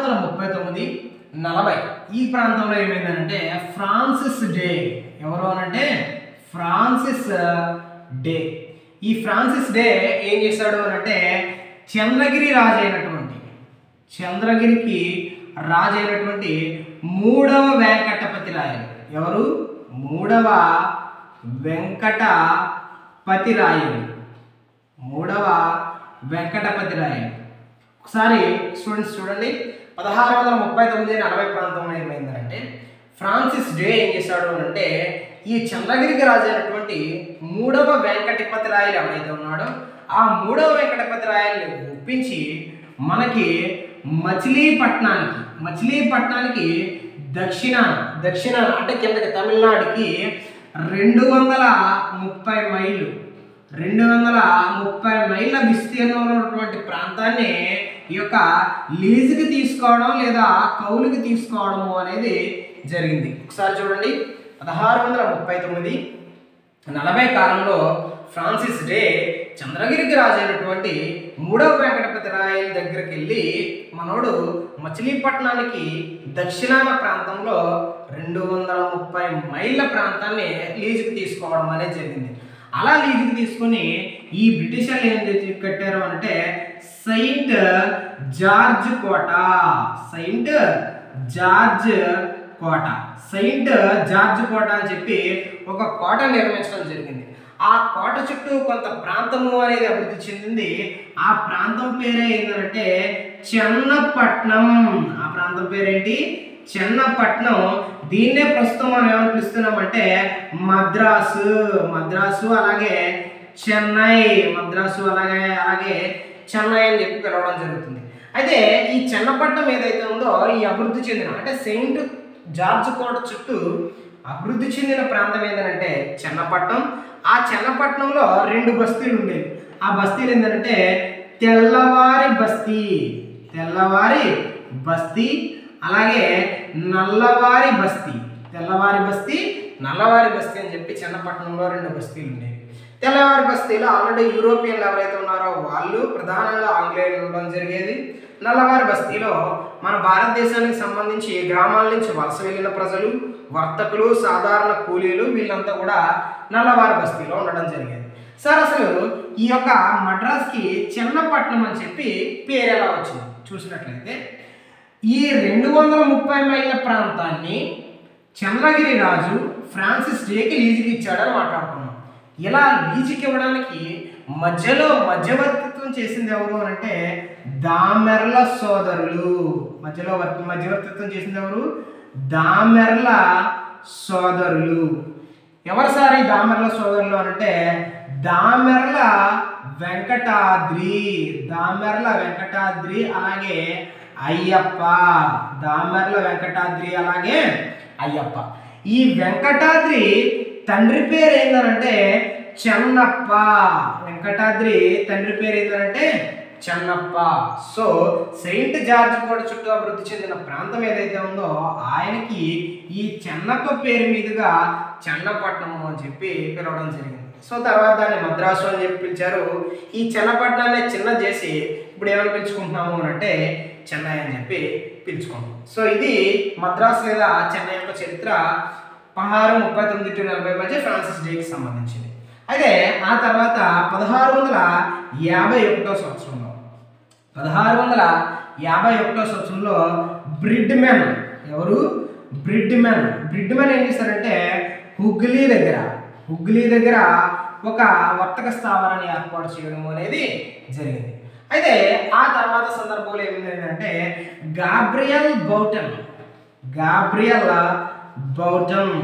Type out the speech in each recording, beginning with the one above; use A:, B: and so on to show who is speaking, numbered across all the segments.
A: వందల ముప్పై తొమ్మిది నలభై ఈ ప్రాంతంలో ఏమైందంటే ఫ్రాన్సిస్ డే ఎవరు అనంటే ఫ్రాన్సిస్ డే ఈ ఫ్రాన్సిస్ డే ఏం చేశాడు అనంటే చంద్రగిరి రాజు అయినటువంటి చంద్రగిరికి రాజు అయినటువంటి మూడవ వెంకటపతి రాయలు ఎవరు మూడవ వెంకటపతి రాయలు మూడవ వెంకటపతి రాయలు ఒకసారి స్టూడెంట్స్ చూడండి పదహారు వందల ముప్పై తొమ్మిది నలభై ప్రాంతంలో ఏమైందంటే ఫ్రాన్సిస్ డే ఏం చేశాడు అని అంటే ఈ చంద్రగిరికి రాజు అయినటువంటి మూడవ వెంకటపతి రాయలు ఎవరైతే ఉన్నాడో ఆ మూడవ వెంకటపతి రాయల్ని ఒప్పించి మనకి మచిలీపట్నానికి మచిలీపట్నానికి దక్షిణాన దక్షిణాన అంటే కిందకి తమిళనాడుకి రెండు వందల ముప్పై మైళ్ళు రెండు వందల ముప్పై మైళ్ళ విస్తీర్ణంలో ఉన్నటువంటి ప్రాంతాన్ని ఈ యొక్క లీజుకి తీసుకోవడం లేదా కౌలుకి తీసుకోవడము అనేది జరిగింది ఒకసారి చూడండి పదహారు వందల ముప్పై తొమ్మిది నలభై కాలంలో ఫ్రాన్సిస్ డే చంద్రగిరికి రాజు అయినటువంటి మూడవ వెంకటపతి రాయల దగ్గరికి వెళ్ళి మనోడు మచిలీపట్నానికి దక్షిణాన ప్రాంతంలో రెండు వందల ముప్పై మైళ్ళ ప్రాంతాన్ని లీజుకి తీసుకోవడం అనేది జరిగింది అలా లీజుకి తీసుకొని ఈ బ్రిటిషర్లు ఏం చేసి కట్టారు అంటే సెయింట్ జార్జ్ కోట సెయింట్ జార్జ్ కోట సెయింట్ జార్జ్ కోట అని చెప్పి ఒక కోట నిర్మించడం జరిగింది ఆ కోట చుట్టూ కొంత ప్రాంతము అనేది అభివృద్ధి చెందింది ఆ ప్రాంతం పేరే ఏంటంటే చెన్నపట్నం ఆ ప్రాంతం పేరేంటి చెన్నపట్నం దీన్నే ప్రస్తుతం మనం ఏమని పిలుస్తున్నామంటే మద్రాసు మద్రాసు అలాగే చెన్నై మద్రాసు అలాగే అలాగే చెన్నై అని చెప్పి పిలవడం జరుగుతుంది అయితే ఈ చెన్నపట్నం ఏదైతే ఉందో ఈ అభివృద్ధి చెందిన అంటే సెయింట్ జార్జ్ కోట చుట్టూ అభివృద్ధి చెందిన ప్రాంతం ఏంటంటే చెన్నపట్నం ఆ చెన్నపట్నంలో రెండు బస్తీలు ఉండేవి ఆ బస్తీలు ఏంటంటే తెల్లవారి బస్తీ తెల్లవారి బస్తీ అలాగే నల్లవారి బస్తీ తెల్లవారి బస్తీ నల్లవారి బస్తీ అని చెప్పి చెన్నపట్నంలో రెండు బస్తీలు ఉండేవి తెల్లవారి బస్తీలో ఆల్రెడీ యూరోపియన్లు ఎవరైతే ఉన్నారో వాళ్ళు ప్రధానంగా ఆంగ్లేయులు ఉండడం జరిగేది నల్లవారి బస్తీలో మన భారతదేశానికి సంబంధించి గ్రామాల నుంచి వలస వెళ్ళిన ప్రజలు వర్తకులు సాధారణ కూలీలు వీళ్ళంతా కూడా నల్లవారి బస్తీలో ఉండడం జరిగేది సార్ అసలు ఈ యొక్క మద్రాస్కి చెన్నపట్నం అని చెప్పి పేరు ఎలా వచ్చింది చూసినట్లయితే ఈ రెండు వందల ముప్పై మైళ్ళ ప్రాంతాన్ని చంద్రగిరి రాజు ఫ్రాన్సిస్ డేకి లీజుకి ఇచ్చాడని మాట్లాడుకున్నాం ఇలా లీజుకి ఇవ్వడానికి మధ్యలో మధ్యవర్తిత్వం చేసింది ఎవరు అని అంటే దామెర్ల సోదరులు మధ్యలో వర్తి మధ్యవర్తిత్వం చేసింది ఎవరు దామెర్ల సోదరులు ఎవరు సార్ ఈ దామెర్ల సోదరులు అంటే దామెర్ల వెంకటాద్రి దామెర్ల వెంకటాద్రి అలాగే అయ్యప్ప దామెర్ల వెంకటాద్రి అలాగే అయ్యప్ప ఈ వెంకటాద్రి తండ్రి పేరు ఏంటంటే చెన్నప్ప వెంకటాద్రి తండ్రి పేరు ఏంటంటే చెన్నప్ప సో సెయింట్ జార్జ్ కోట చుట్టూ అభివృద్ధి చెందిన ప్రాంతం ఏదైతే ఉందో ఆయనకి ఈ చెన్నప్ప పేరు మీదుగా చెన్నపట్నము అని చెప్పి పిలవడం జరిగింది సో తర్వాత దాన్ని మద్రాసు అని చెప్పి పిలిచారు ఈ చెన్నపట్నాన్ని చిన్న చేసి ఇప్పుడు ఏమని పిలుచుకుంటున్నాము అని అంటే చెన్నై అని చెప్పి పిలుచుకుంటాం సో ఇది మద్రాసు లేదా చెన్నై యొక్క చరిత్ర పదహారు ముప్పై తొమ్మిది టు నలభై మధ్య ఫ్రాన్సిస్ డేకి సంబంధించింది అయితే ఆ తర్వాత పదహారు వందల యాభై ఒకటో సంవత్సరంలో పదహారు వందల యాభై ఒకటో సంవత్సరంలో బ్రిడ్మెన్ ఎవరు బ్రిడ్మెన్ బ్రిడ్మెన్ ఏం చేశారంటే హుగ్లీ దగ్గర హుగ్లీ దగ్గర ఒక వర్తక స్థావరాన్ని ఏర్పాటు చేయడం అనేది జరిగింది అయితే ఆ తర్వాత సందర్భంలో ఏమైందంటే Gabriel Boughton Gabriel Boughton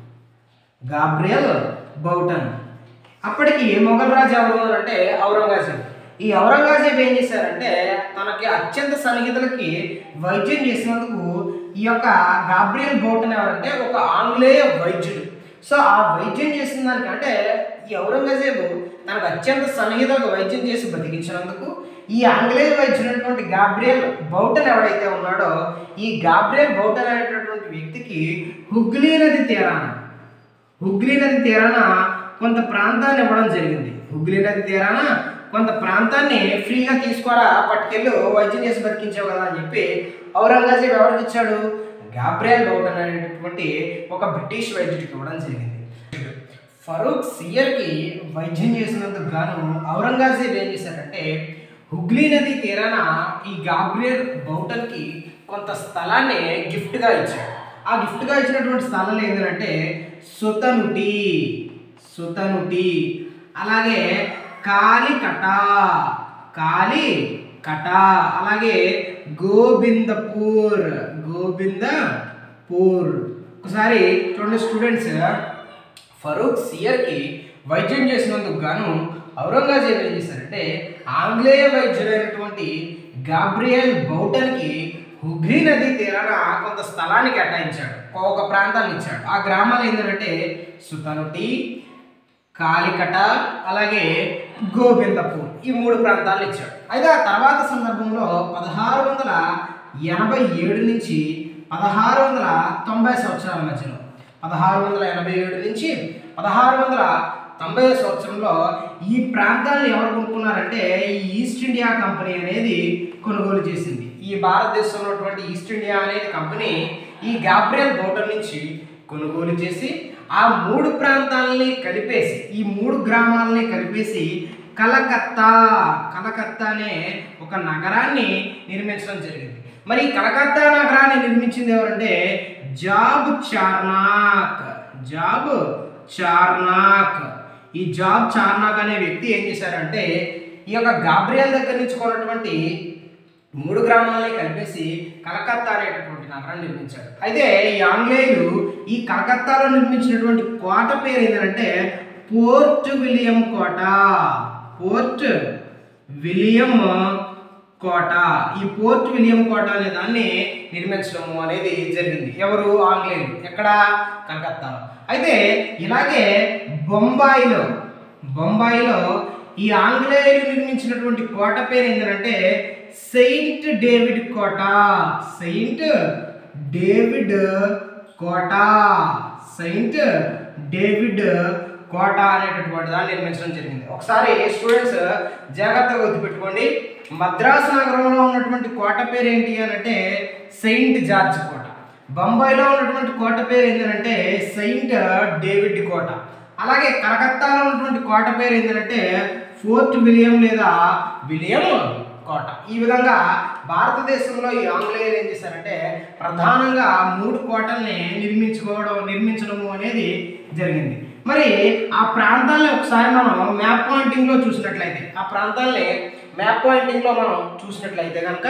A: Gabriel Boughton అప్పటికి మొఘల్ రాజు ఎవరు అని అంటే ఔరంగజేబ్ ఈ ఔరంగజేబ్ ఏం చేశారంటే తనకి అత్యంత సన్నిహితులకి వైద్యం చేసినందుకు ఈ యొక్క గాబ్రియల్ బౌటన్ ఎవరంటే ఒక ఆంగ్లేయ వైద్యుడు సో ఆ వైద్యం చేసిన దానికి అంటే ఈ ఔరంగజేబు తనకు అత్యంత సన్నిహితులకు వైద్యం చేసి బతికించినందుకు ఈ ఆంగ్లేయ వైద్యుడైనటువంటి గాబ్రియల్ బౌటన్ ఎవడైతే ఉన్నాడో ఈ గాబ్రియల్ బౌటన్ అనేటటువంటి వ్యక్తికి హుగ్లీ నది తీరాన హుగ్లీ నది తీరాన కొంత ప్రాంతాన్ని ఇవ్వడం జరిగింది హుగ్లీ నది తీరాన కొంత ప్రాంతాన్ని ఫ్రీగా తీసుకోరా పట్టుకెళ్ళు వైద్యం చేసి బతికించావు కదా అని చెప్పి ఔరంగజేబ్ ఎవరికి ఇచ్చాడు గాబ్రియల్ బౌటన్ అనేటటువంటి ఒక బ్రిటిష్ వైద్యుడికి ఇవ్వడం జరిగింది ఫరూక్ సియర్కి వైద్యం చేసినందుకు గాను ఔరంగజేబ్ ఏం చేశారంటే హుగ్లీ నది తీరాన ఈ గాబ్రియల్ బౌటన్కి కొంత స్థలాన్ని గిఫ్ట్గా ఇచ్చాడు ఆ గిఫ్ట్గా ఇచ్చినటువంటి స్థలం ఏంటంటే సుతనుటి సుతనుటి అలాగే కాలికట కాలి కట అలాగే గోబిందపూర్ గోబిందపూర్ ఒకసారి చూడండి స్టూడెంట్స్ ఫరూక్ సియర్కి వైద్యం చేసినందుకు గాను ఔరంగజేబ్ ఏం చేశారంటే ఆంగ్లేయ వైద్యుడైనటువంటి గాబ్రియల్ బౌటన్కి హుగ్లీ నది తీరాన కొంత స్థలాన్ని కేటాయించాడు ఒక ప్రాంతాన్ని ఇచ్చాడు ఆ గ్రామాలు ఏంటంటే సుతనుటి కాలికట అలాగే గోవిందపూర్ ఈ మూడు ప్రాంతాలను ఇచ్చాడు అయితే ఆ తర్వాత సందర్భంలో పదహారు వందల ఎనభై ఏడు నుంచి పదహారు వందల తొంభై సంవత్సరాల మధ్యలో పదహారు వందల ఎనభై ఏడు నుంచి పదహారు వందల తొంభై సంవత్సరంలో ఈ ప్రాంతాలను ఎవరు కొనుక్కున్నారంటే ఈ ఈస్ట్ ఇండియా కంపెనీ అనేది కొనుగోలు చేసింది ఈ భారతదేశంలో ఉన్నటువంటి ఈస్ట్ ఇండియా అనేది కంపెనీ ఈ గాబ్రియల్ బోటర్ నుంచి కొనుగోలు చేసి ఆ మూడు ప్రాంతాలని కలిపేసి ఈ మూడు గ్రామాలని కలిపేసి కలకత్తా కలకత్తా అనే ఒక నగరాన్ని నిర్మించడం జరిగింది మరి ఈ కలకత్తా నగరాన్ని నిర్మించింది ఎవరంటే జాబ్ చార్నాక్ జాబ్ చార్నాక్ ఈ జాబ్ చార్నాక్ అనే వ్యక్తి ఏం చేశారంటే ఈ యొక్క గాబ్రియల్ దగ్గర నుంచి కొన్నటువంటి మూడు గ్రామాలని కలిపేసి కలకత్తా అనేటటువంటి నగరాన్ని నిర్మించాడు అయితే ఈ ఆంగ్లేయులు ఈ కలకత్తాలో నిర్మించినటువంటి కోట పేరు ఏంటంటే పోర్ట్ విలియం కోట పోర్ట్ విలియం కోట ఈ పోర్ట్ విలియం కోట అనే దాన్ని నిర్మించడము అనేది జరిగింది ఎవరు ఆంగ్లేయులు ఎక్కడ కలకత్తాలో అయితే ఇలాగే బొంబాయిలో బొంబాయిలో ఈ ఆంగ్లేయులు నిర్మించినటువంటి కోట పేరు ఏంటంటే సెయింట్ డేవిడ్ కోట సెయింట్ డేవిడ్ కోట సెయింట్ డేవిడ్ కోట అనేటటువంటి దాన్ని నిర్మించడం జరిగింది ఒకసారి స్టూడెంట్స్ జాగ్రత్తగా గుర్తుపెట్టుకోండి మద్రాసు నగరంలో ఉన్నటువంటి కోట పేరు ఏంటి అని అంటే సెయింట్ జార్జ్ కోట బొంబాయిలో ఉన్నటువంటి కోట పేరు ఏంటంటే సెయింట్ డేవిడ్ కోట అలాగే కలకత్తాలో ఉన్నటువంటి కోట పేరు ఏంటంటే ఫోర్ట్ విలియం లేదా విలియం కోట ఈ విధంగా భారతదేశంలో ఈ ఆంగ్లేయులు ఏం చేశారంటే ప్రధానంగా మూడు కోటల్ని నిర్మించుకోవడం నిర్మించడము అనేది జరిగింది మరి ఆ ప్రాంతాలని ఒకసారి మనం మ్యాప్ పాయింటింగ్లో చూసినట్లయితే ఆ ప్రాంతాలని మ్యాప్ పాయింటింగ్లో మనం చూసినట్లయితే కనుక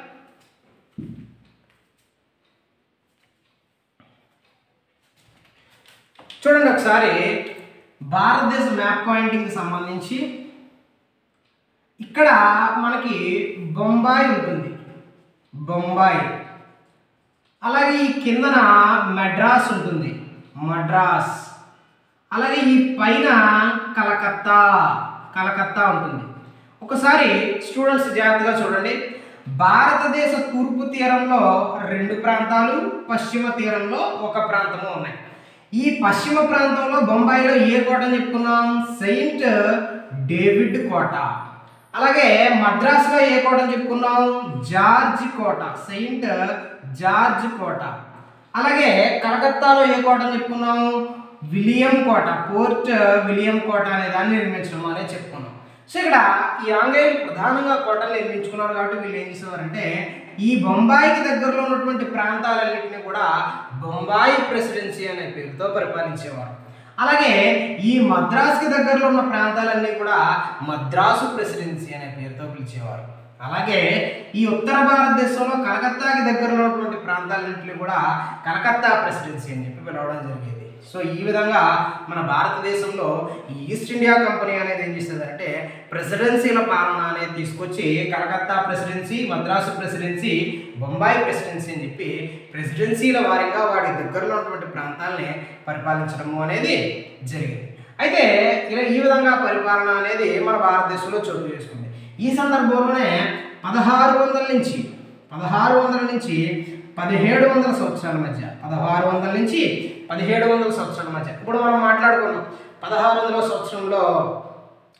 A: చూడండి ఒకసారి భారతదేశ మ్యాప్ పాయింటింగ్కి సంబంధించి ఇక్కడ మనకి బొంబాయి ఉంటుంది బొంబాయి అలాగే ఈ కిందన మద్రాస్ ఉంటుంది మద్రాస్ అలాగే ఈ పైన కలకత్తా కలకత్తా ఉంటుంది ఒకసారి స్టూడెంట్స్ జాగ్రత్తగా చూడండి భారతదేశ తూర్పు తీరంలో రెండు ప్రాంతాలు పశ్చిమ తీరంలో ఒక ప్రాంతము ఉన్నాయి ఈ పశ్చిమ ప్రాంతంలో బొంబాయిలో ఏ కోట అని చెప్పుకున్నాం సెయింట్ డేవిడ్ కోట అలాగే మద్రాసులో ఏ కోట అని చెప్పుకున్నాం జార్జ్ కోట సెయింట్ జార్జ్ కోట అలాగే కలకత్తాలో ఏ కోట అని చెప్పుకున్నాం విలియం కోట పోర్ట్ విలియం కోట అనే దాన్ని నిర్మించడం అనేది చెప్పుకున్నాం సో ఇక్కడ ఈ ఆంగ్లేయులు ప్రధానంగా కోటలు నిర్మించుకున్నారు కాబట్టి వీళ్ళు ఏం చేసేవారంటే ఈ బొంబాయికి దగ్గరలో ఉన్నటువంటి ప్రాంతాలన్నింటినీ కూడా బొంబాయి ప్రెసిడెన్సీ అనే పేరుతో పరిపాలించేవారు అలాగే ఈ మద్రాసుకి దగ్గరలో ఉన్న ప్రాంతాలన్నీ కూడా మద్రాసు ప్రెసిడెన్సీ అనే పేరుతో పిలిచేవారు అలాగే ఈ ఉత్తర భారతదేశంలో కలకత్తాకి దగ్గరలో ఉన్నటువంటి ప్రాంతాలన్నింటినీ కూడా కలకత్తా ప్రెసిడెన్సీ అని చెప్పి పిలవడం జరిగేది సో ఈ విధంగా మన భారతదేశంలో ఈ ఈస్ట్ ఇండియా కంపెనీ అనేది ఏం చేస్తుందంటే ప్రెసిడెన్సీల పాలన అనేది తీసుకొచ్చి Calcutta presidency Madras presidency Bombay presidency అని చెప్పి ప్రెసిడెన్సీల వారీగా వాడి దగ్గరలో ఉన్నటువంటి ప్రాంతాలని పరిపాలించడము అనేది జరిగింది అయితే ఇలా ఈ విధంగా పరిపాలన అనేది మన భారతదేశంలో చోటు చేసుకుంది ఈ సందర్భంలోనే పదహారు వందల నుంచి పదహారు వందల నుంచి పదిహేడు వందల సంవత్సరాల మధ్య పదహారు వందల నుంచి పదిహేడు వందల సంవత్సరాల మధ్య ఇప్పుడు మనం మాట్లాడుకున్నాం పదహారు వందల సంవత్సరంలో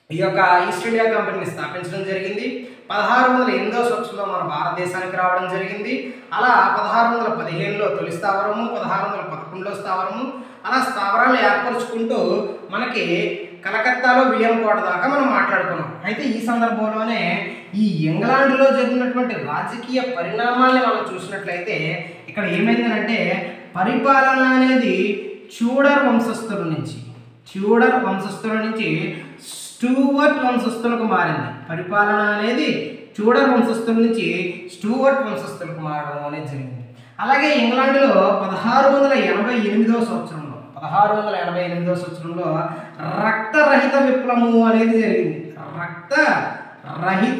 A: ఈ యొక్క ఈస్ట్ ఇండియా కంపెనీని స్థాపించడం జరిగింది పదహారు వందల ఎనిమిదో సంవత్సరంలో మన భారతదేశానికి రావడం జరిగింది అలా పదహారు వందల పదిహేనులో తొలి స్థావరము పదహారు వందల పదకొండులో స్థావరము అలా స్థావరాలు ఏర్పరచుకుంటూ మనకి కలకత్తాలో విలియం కోట దాకా మనం మాట్లాడుకున్నాం అయితే ఈ సందర్భంలోనే ఈ ఇంగ్లాండ్లో జరిగినటువంటి రాజకీయ పరిణామాల్ని మనం చూసినట్లయితే ఇక్కడ ఏమైందనంటే పరిపాలన అనేది చూడర్ వంశస్థుల నుంచి ట్యూడర్ వంశస్థుల నుంచి స్టూవర్ట్ వంశస్థులకు మారింది పరిపాలన అనేది ట్యూడర్ వంశస్థుల నుంచి స్టూవర్ట్ వంశస్థులకు మారడం అనేది జరిగింది అలాగే ఇంగ్లాండ్లో పదహారు వందల ఎనభై ఎనిమిదవ సంవత్సరంలో పదహారు వందల ఎనభై ఎనిమిదవ సంవత్సరంలో రక్తరహిత విప్లవము అనేది జరిగింది రక్త రహిత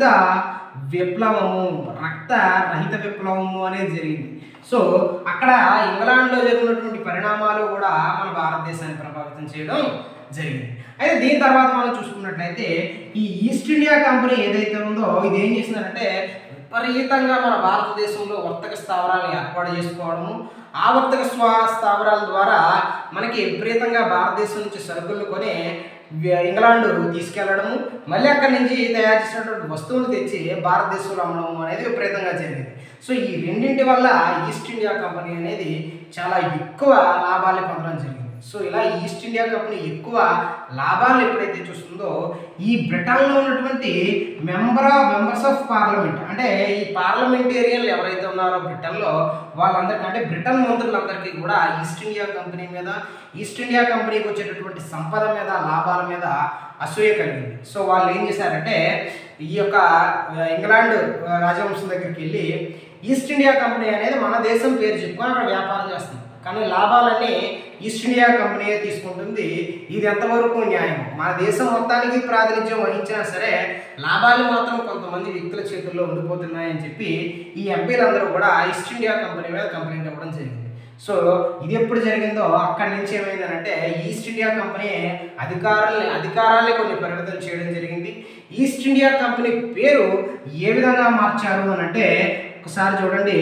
A: విప్లవము రక్త రహిత విప్లవము అనేది జరిగింది సో అక్కడ ఇంగ్లాండ్లో జరిగినటువంటి పరిణామాలు కూడా మన భారతదేశాన్ని ప్రభావితం చేయడం జరిగింది అయితే దీని తర్వాత మనం చూసుకున్నట్లయితే ఈ ఈస్ట్ ఇండియా కంపెనీ ఏదైతే ఉందో ఇది ఏం చేసిందంటే విపరీతంగా మన భారతదేశంలో వర్తక స్థావరాలను ఏర్పాటు చేసుకోవడము ఆ వర్తక స్వా స్థావరాల ద్వారా మనకి విపరీతంగా భారతదేశం నుంచి సరుకులు కొని వి- ఇంగ్లాండ్ తీసుకెళ్లడము మళ్ళీ అక్కడి నుంచి తయారు చేసినటువంటి వస్తువులు తెచ్చి భారతదేశంలో అమ్మడం అనేది విపరీతంగా జరిగింది సో ఈ రెండింటి వల్ల ఈస్ట్ ఇండియా కంపెనీ అనేది చాలా ఎక్కువ లాభాలు పొందడం జరిగింది సో ఇలా ఈస్ట్ ఇండియా కంపెనీ ఎక్కువ లాభాలను ఎప్పుడైతే చూస్తుందో ఈ బ్రిటన్లో ఉన్నటువంటి member of members of parliament అంటే ఈ పార్లమెంటేరియన్లు ఎవరైతే ఉన్నారో బ్రిటన్లో వాళ్ళందరికీ అంటే బ్రిటన్ మంత్రులందరికీ కూడా ఈస్ట్ ఇండియా కంపెనీ మీద ఈస్ట్ ఇండియా కంపెనీకి వచ్చేటటువంటి సంపద మీద లాభాల మీద అసూయ కలిగింది సో వాళ్ళు ఏం చేశారంటే ఈ యొక్క ఆ, ఇంగ్లాండ్ ఆ, రాజవంశం దగ్గరికి వెళ్ళి ఈస్ట్ ఇండియా కంపెనీ అనేది మన దేశం పేరు చెప్పుకొని అక్కడ వ్యాపారం చేస్తుంది కానీ లాభాలన్నీ ఈస్ట్ ఇండియా కంపెనీయే తీసుకుంటుంది ఇది ఎంతవరకు న్యాయం మన దేశం మొత్తానికి ప్రాతినిధ్యం వహించినా సరే లాభాలు మాత్రం కొంతమంది వ్యక్తుల చేతుల్లో ఉండిపోతున్నాయని చెప్పి ఈ ఎంపీలందరూ కూడా ఈస్ట్ ఇండియా కంపెనీ మీద కంప్లైంట్ ఇవ్వడం జరిగింది సో ఇది ఎప్పుడు జరిగిందో అక్కడి నుంచి ఏమైందనంటే ఈస్ట్ ఇండియా కంపెనీ అధికారుల్ని అధికారాల్ని కొన్ని పరిమితం చేయడం జరిగింది ఈస్ట్ ఇండియా కంపెనీ పేరు ఏ విధంగా మార్చారు అని అంటే ఒకసారి చూడండి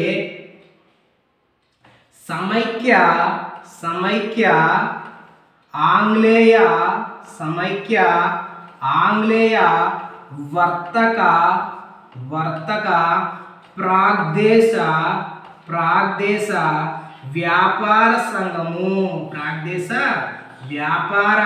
A: సమైక్య సమైక్య ఆంగ్లేయ సమైక్య ఆంగ్లేయ వర్తక వర్తక ప్రాగ్దేశ ప్రాగ్దేశ వ్యాపార సంఘము ప్రాగ్దేశ వ్యాపార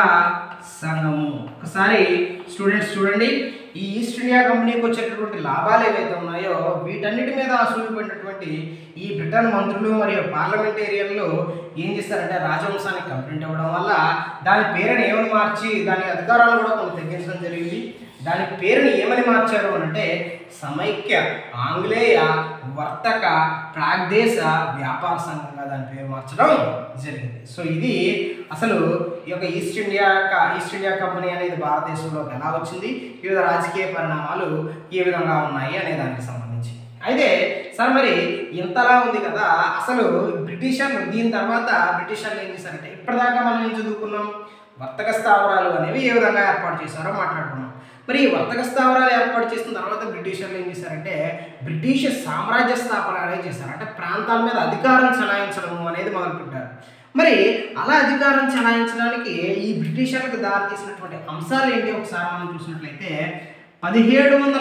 A: సంఘము ఒకసారి స్టూడెంట్స్ చూడండి ఈ ఈస్ట్ ఇండియా కంపెనీకి వచ్చేటటువంటి లాభాలు ఏవైతే ఉన్నాయో వీటన్నిటి మీద అసూయపడినటువంటి ఈ బ్రిటన్ మంత్రులు మరియు పార్లమెంటేరియన్లు ఏం చేస్తారంటే రాజవంశానికి కంప్లైంట్ ఇవ్వడం వల్ల దాని పేరుని ఏమని మార్చి దాని అధికారాలు కూడా కొన్ని తగ్గించడం జరిగింది దాని పేరుని ఏమని మార్చారు అని అంటే సమైక్య ఆంగ్లేయ వర్తక ప్రాగ్దేశ వ్యాపార సంఘంగా దాని పేరు మార్చడం జరిగింది సో ఇది అసలు ఈ యొక్క ఈస్ట్ ఇండియా క- ఈస్ట్ ఇండియా కంపెనీ అనేది భారతదేశంలోకి ఎలా వచ్చింది వివిధ రాజకీయ పరిణామాలు ఏ విధంగా ఉన్నాయి అనే దానికి సంబంధించి అయితే సార్ మరి ఇంతలా ఉంది కదా అసలు బ్రిటిషర్లు దీని తర్వాత బ్రిటిషర్లు ఏం చేశారంటే ఇప్పటిదాకా మనం ఏం చదువుకున్నాం వర్తక స్థావరాలు అనేవి ఏ విధంగా ఏర్పాటు చేశారో మాట్లాడుకున్నాం మరి ఈ వర్తక స్థావరాలు ఏర్పాటు చేసిన తర్వాత బ్రిటిషర్లు ఏం చేశారంటే బ్రిటిష్ సామ్రాజ్య స్థాపన అనేది చేశారు అంటే ప్రాంతాల మీద అధికారం చలాయించడం అనేది మొదలుపెట్టారు మరి అలా అధికారం చలాయించడానికి ఈ బ్రిటిషర్లకు దారితీసినటువంటి అంశాలు ఏంటి ఒకసారి మనం చూసినట్లయితే పదిహేడు వందల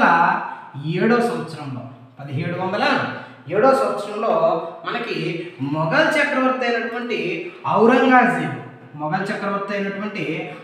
A: ఏడో సంవత్సరంలో పదిహేడు వందల ఏడో సంవత్సరంలో మనకి మొఘల్ చక్రవర్తి అయినటువంటి ఔరంగజేబు మొఘల్ చక్రవర్తి అయినటువంటి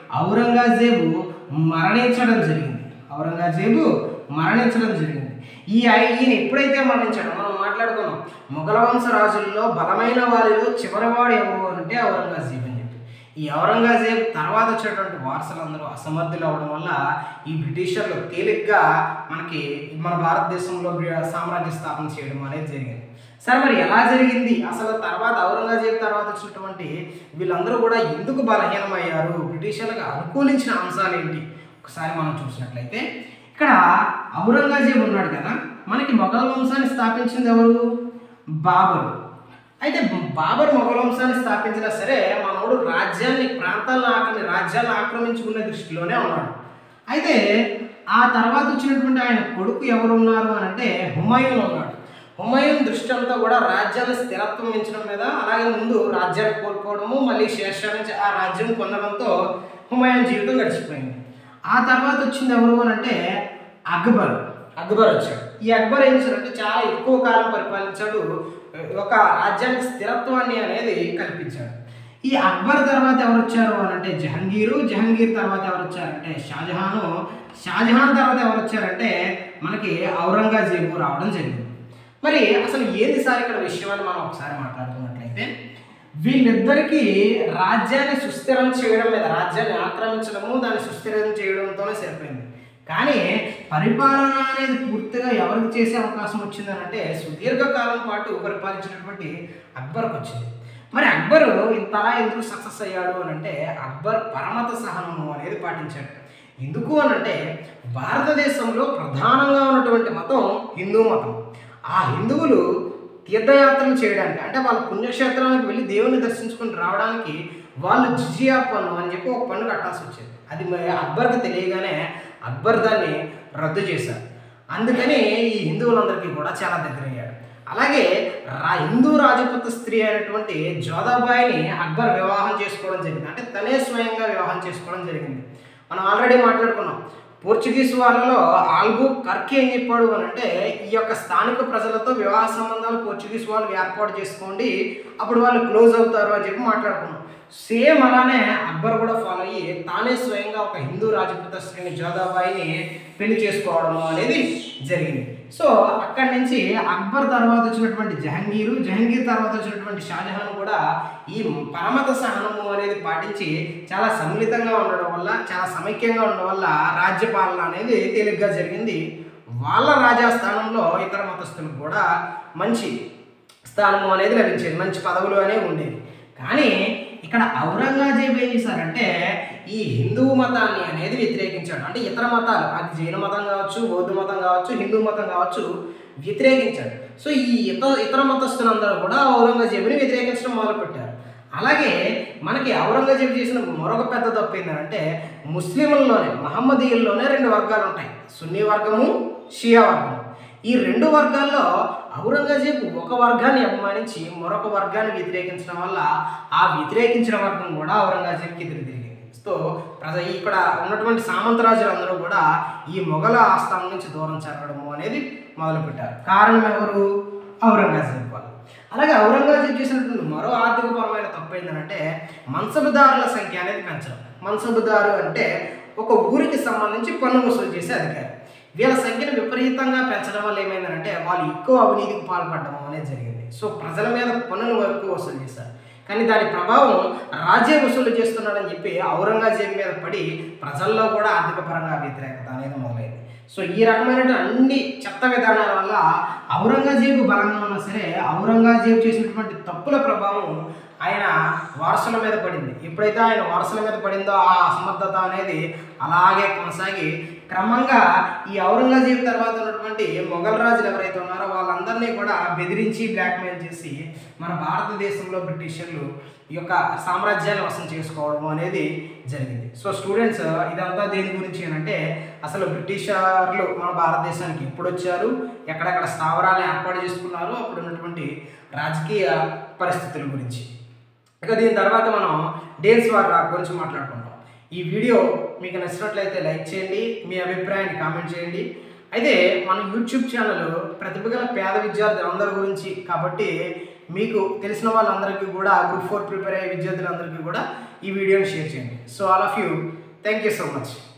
A: ఔరంగజేబు మరణించడం జరిగింది ఔరంగజేబు మరణించడం జరిగింది ఈ ఐ- ఈయన ఎప్పుడైతే మరణించాడో మనం మాట్లాడుకున్నాం మొఘల వంశ రాజుల్లో బలమైన వారిలో చివరివాడు ఎవరు అంటే ఔరంగజేబు అని చెప్పి ఈ ఔరంగజేబ్ తర్వాత వచ్చేటువంటి వారసులందరూ అసమర్థులు అవడం వల్ల ఈ బ్రిటిషర్లు తేలిగ్గా మనకి మన భారతదేశంలో బ్రి- సామ్రాజ్య స్థాపన చేయడం అనేది జరిగింది సరే మరి ఎలా జరిగింది అసలు తర్వాత ఔరంగజేబ్ తర్వాత వచ్చినటువంటి వీళ్ళందరూ కూడా ఎందుకు బలహీనమయ్యారు బ్రిటిషర్లకు అనుకూలించిన అంశాలు ఏంటి ఒకసారి మనం చూసినట్లయితే ఇక్కడ ఔరంగజేబ్ ఉన్నాడు కదా మనకి మొఘల్ వంశాన్ని స్థాపించింది ఎవరు బాబరు అయితే బాబర్ మొఘల్ వంశాన్ని స్థాపించినా సరే మనోడు రాజ్యాన్ని ప్రాంతాలను ఆక్రమి రాజ్యాలను ఆక్రమించుకునే దృష్టిలోనే ఉన్నాడు అయితే ఆ తర్వాత వచ్చినటువంటి ఆయన కొడుకు ఎవరు ఉన్నారు అని అంటే హుమాయూన్ ఉన్నాడు హుమాయూన్ దృష్టి అంతా కూడా రాజ్యాన్ని స్థిరత్వం పెంచడం మీద అలాగే ముందు రాజ్యాన్ని కోల్పోవడము మళ్ళీ షేర్షా నుంచి ఆ రాజ్యం పొందడంతో హుమాయూన్ జీవితం గడిచిపోయింది ఆ తర్వాత వచ్చింది ఎవరు అని అంటే అక్బర్ అక్బర్ వచ్చాడు ఈ అక్బర్ ఏం చేశాడంటే చాలా ఎక్కువ కాలం పరిపాలించాడు ఒక రాజ్యానికి స్థిరత్వాన్ని అనేది కల్పించాడు ఈ అక్బర్ తర్వాత ఎవరు వచ్చారు అని అంటే జహంగీరు జహంగీర్ తర్వాత ఎవరు వచ్చారంటే షాజహాను షాజహాన్ తర్వాత ఎవరు వచ్చారంటే మనకి ఔరంగజేబు రావడం జరిగింది మరి అసలు ఏది సార్ ఇక్కడ విషయం అని మనం ఒకసారి మాట్లాడుకున్నట్లయితే వీళ్ళిద్దరికీ రాజ్యాన్ని సుస్థిరం చేయడం మీద రాజ్యాన్ని ఆక్రమించడము దాన్ని సుస్థిరం చేయడంతోనే సరిపోయింది కానీ పరిపాలన అనేది పూర్తిగా ఎవరికి చేసే అవకాశం వచ్చిందని అంటే సుదీర్ఘకాలం పాటు పరిపాలించినటువంటి అక్బర్కి వచ్చింది మరి అక్బరు ఇంతలా ఎందుకు సక్సెస్ అయ్యాడు అని అంటే అక్బర్ పరమత సహనము అనేది పాటించాడు ఎందుకు అని అంటే భారతదేశంలో ప్రధానంగా ఉన్నటువంటి మతం హిందూ మతం ఆ హిందువులు తీర్థయాత్రలు చేయడానికి అంటే వాళ్ళ పుణ్యక్షేత్రానికి వెళ్ళి దేవుని దర్శించుకొని రావడానికి వాళ్ళు జిజియా పన్ను అని చెప్పి ఒక పన్ను కట్టాల్సి వచ్చేది అది మరి అక్బర్కి తెలియగానే అక్బర్ దాన్ని రద్దు చేశారు అందుకని ఈ హిందువులందరికీ కూడా చాలా దగ్గర అయ్యాడు అలాగే రా హిందూ రాజపుత్ర స్త్రీ అయినటువంటి జోధాబాయిని అక్బర్ వివాహం చేసుకోవడం జరిగింది అంటే తనే స్వయంగా వివాహం చేసుకోవడం జరిగింది మనం ఆల్రెడీ మాట్లాడుకున్నాం పోర్చుగీస్ వాళ్ళలో ఆల్బు కర్కి ఏం చెప్పాడు అని అంటే ఈ యొక్క స్థానిక ప్రజలతో వివాహ సంబంధాలు పోర్చుగీస్ వాళ్ళు ఏర్పాటు చేసుకోండి అప్పుడు వాళ్ళు క్లోజ్ అవుతారు అని చెప్పి మాట్లాడుకున్నాం సేమ్ అలానే అక్బర్ కూడా ఫాలో అయ్యి తానే స్వయంగా ఒక హిందూ రాజపుత్ర స్త్రీని జోధాబాయిని పెళ్లి చేసుకోవడం అనేది జరిగింది సో అక్కడి నుంచి అక్బర్ తర్వాత వచ్చినటువంటి జహంగీరు జహంగీర్ తర్వాత వచ్చినటువంటి షాజహాన్ కూడా ఈ పరమత సహనము అనేది పాటించి చాలా సమ్మిళితంగా ఉండడం వల్ల చాలా సమైక్యంగా ఉండడం వల్ల రాజ్యపాలన అనేది తేలిగ్గా జరిగింది వాళ్ళ రాజా స్థానంలో ఇతర మతస్థులకు కూడా మంచి స్థానము అనేది లభించేది మంచి పదవులు అనేవి ఉండేవి కానీ ఇక్కడ ఔరంగజేబు ఏం చేశారంటే ఈ హిందూ మతాన్ని అనేది వ్యతిరేకించాడు అంటే ఇతర మతాలు అది జైన మతం కావచ్చు బౌద్ధ మతం కావచ్చు హిందూ మతం కావచ్చు వ్యతిరేకించాడు సో ఈ ఇతర ఇతర మతస్థులందరూ కూడా ఔరంగజేబుని వ్యతిరేకించడం మొదలుపెట్టారు అలాగే మనకి ఔరంగజేబు చేసిన మరొక పెద్ద తప్పు ఏంటంటే ముస్లింల్లోనే మహమ్మదీయుల్లోనే రెండు వర్గాలు ఉంటాయి సున్నీ వర్గము షియా వర్గము ఈ రెండు వర్గాల్లో ఔరంగజేబు ఒక వర్గాన్ని అభిమానించి మరొక వర్గాన్ని వ్యతిరేకించడం వల్ల ఆ వ్యతిరేకించిన వర్గం కూడా ఔరంగజేబుకి ఎదురు తిరిగింది సో ప్రజ ఇక్కడ ఉన్నటువంటి సామంతరాజులందరూ కూడా ఈ మొఘల ఆస్థానం నుంచి దూరం జరగడము అనేది మొదలుపెట్టారు కారణం ఎవరు ఔరంగజేబు వాళ్ళు అలాగే ఔరంగజేబు చేసినటువంటి మరో ఆర్థికపరమైన తప్పు ఏంటంటే మన్సబుదారుల సంఖ్య అనేది పెంచడం మన్సబుదారు అంటే ఒక ఊరికి సంబంధించి పన్ను వసూలు చేసే అధికారి వీళ్ళ సంఖ్యను విపరీతంగా పెంచడం వల్ల ఏమైందంటే వాళ్ళు ఎక్కువ అవినీతికి పాల్పడడం అనేది జరిగింది సో ప్రజల మీద పన్నులు ఎక్కువ వసూలు చేశారు కానీ దాని ప్రభావం రాజ్య వసూలు చేస్తున్నాడని చెప్పి ఔరంగజేబు మీద పడి ప్రజల్లో కూడా ఆర్థిక పరంగా వ్యతిరేకత అనేది మొదలైంది సో ఈ రకమైన అన్ని చెత్త విధానాల వల్ల ఔరంగజేబు బలంగా ఉన్నా సరే ఔరంగజేబు చేసినటువంటి తప్పుల ప్రభావం ఆయన వారసుల మీద పడింది ఎప్పుడైతే ఆయన వారసుల మీద పడిందో ఆ అసమర్థత అనేది అలాగే కొనసాగి క్రమంగా ఈ ఔరంగజేబు తర్వాత ఉన్నటువంటి మొఘల్ రాజులు ఎవరైతే ఉన్నారో వాళ్ళందరినీ కూడా బెదిరించి బ్లాక్మెయిల్ చేసి మన భారతదేశంలో బ్రిటిషర్లు ఈ యొక్క సామ్రాజ్యాన్ని వశం చేసుకోవడం అనేది జరిగింది సో స్టూడెంట్స్ ఇదంతా దేని గురించి అంటే అసలు బ్రిటిషర్లు మన భారతదేశానికి ఎప్పుడు వచ్చారు ఎక్కడెక్కడ స్థావరాలను ఏర్పాటు చేసుకున్నారు అప్పుడు ఉన్నటువంటి రాజకీయ పరిస్థితుల గురించి ఇక దీని తర్వాత మనం డేల్స్ వార్ గురించి మాట్లాడుకుంటాం ఈ వీడియో మీకు నచ్చినట్లయితే లైక్ చేయండి మీ అభిప్రాయాన్ని కామెంట్ చేయండి అయితే మన యూట్యూబ్ ఛానల్ ప్రతిభ గల పేద విద్యార్థులు అందరి గురించి కాబట్టి మీకు తెలిసిన వాళ్ళందరికీ కూడా గ్రూప్ ఫోర్ ప్రిపేర్ అయ్యే విద్యార్థులందరికీ కూడా ఈ వీడియోని షేర్ చేయండి so all of you thank you so much